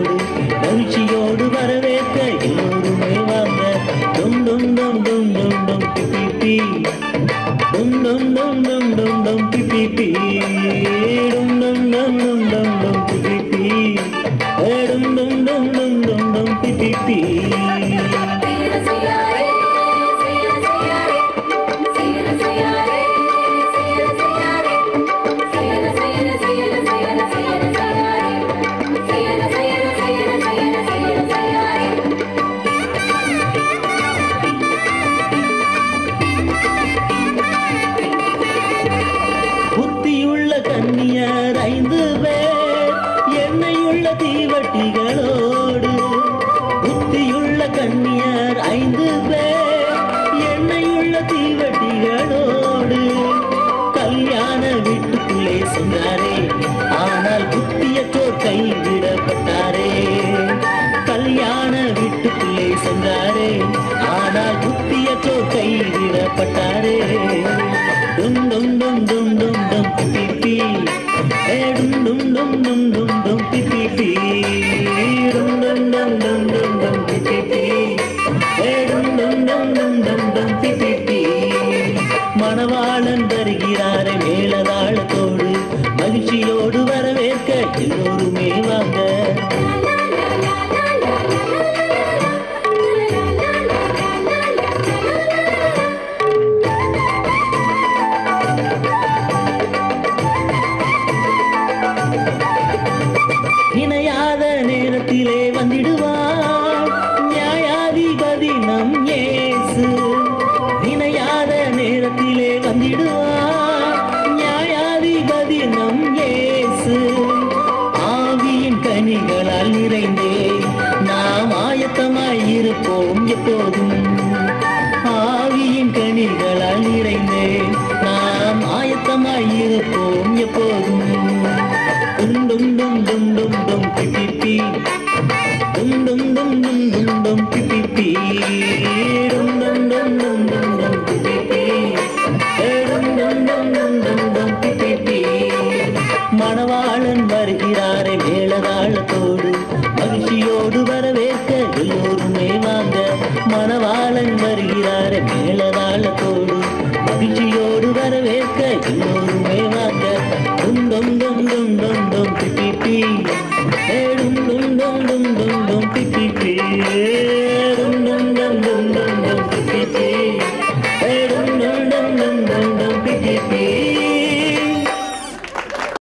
தாளத்தோடு மகிழ்ச்சியோடு வரவேற்க எல்லோருமே வாங்க டும் டும் டும் டும் டும் டும் பி பி டும் டும் டும் டும் டும் டும் பி பி பி டும் டும் டும் டும் டும் டும் பி பி பி ஏ டும் டும் டும் டும் டும் டும் பி பி பி புத்தியுள்ள கன்னியர் ஐந்து பேர் எண்ணெயுள்ள தீவட்டிகளோடு புத்தியுள்ள கன்னியர் ஐந்து பேர் எண்ணெயுள்ள தீவட்டிகளோடு கல்யாண வீட்டுக்குள்ளே சென்றாரே ஆனால் புத்தியற்றோர் கைவிடப்பட்டாரே கல்யாண வீட்டுக்குள்ளே சென்றாரே ஆனால் புத்தியற்றோர் கைவிடப்பட்டாரே டும் டும் டும் டும் டும் டும் பி பி ஏ டும் டும் டும் டும் டும் டும் பி பி பி டும் டும் டும் டும் டும் டும் பி பி பி ஏ டும் டும் டும் டும் டும் டும் பி பி பி மணவாளன் வருகிறாரே மேலதாளத்தோடு மகிழ்ச்சியோடு வரவேற்க எல்லோருமே வாங்க இணையாத நேரத்திலே வந்திடுவார் நியாயாதிபதி நம் இயேசு இணையாத நேரத்திலே வந்திடுவார் நியாயாதிபதி நம் இயேசு ஆவியின் கனிகளால் நிறைந்தே நாம் ஆயத்தமாய் இருப்போம் எப்போதும் ஆவியின் கனிகளால் நிறைந்தே நாம் ஆயத்தமாய் இருப்போம் எப்போதும் டும் டும் டும் டும் டும் டும் பி பி பி டும் டும் டும் டும் டும் டும் பி பி பி டும் டும் டும் டும் டும் டும் பி பி பி ஏ டும் டும் டும் டும் டும் டும் பி பி பி மணவாளன் வருகிறாரே மேளதாளத்தோடு மகிழ்ச்சியோடு வரவேற்க எல்லோருமே வாங்க மணவாளன் வருகிறாரே மேளதாளத்தோடு மகிழ்ச்சியோடு வரவேற்க எல்லோருமே வாங்க டும் டும் டும் டும் டும் டும் பி பி பி ஏ டும் டும் டும் டும் டும் டும் பி பி பி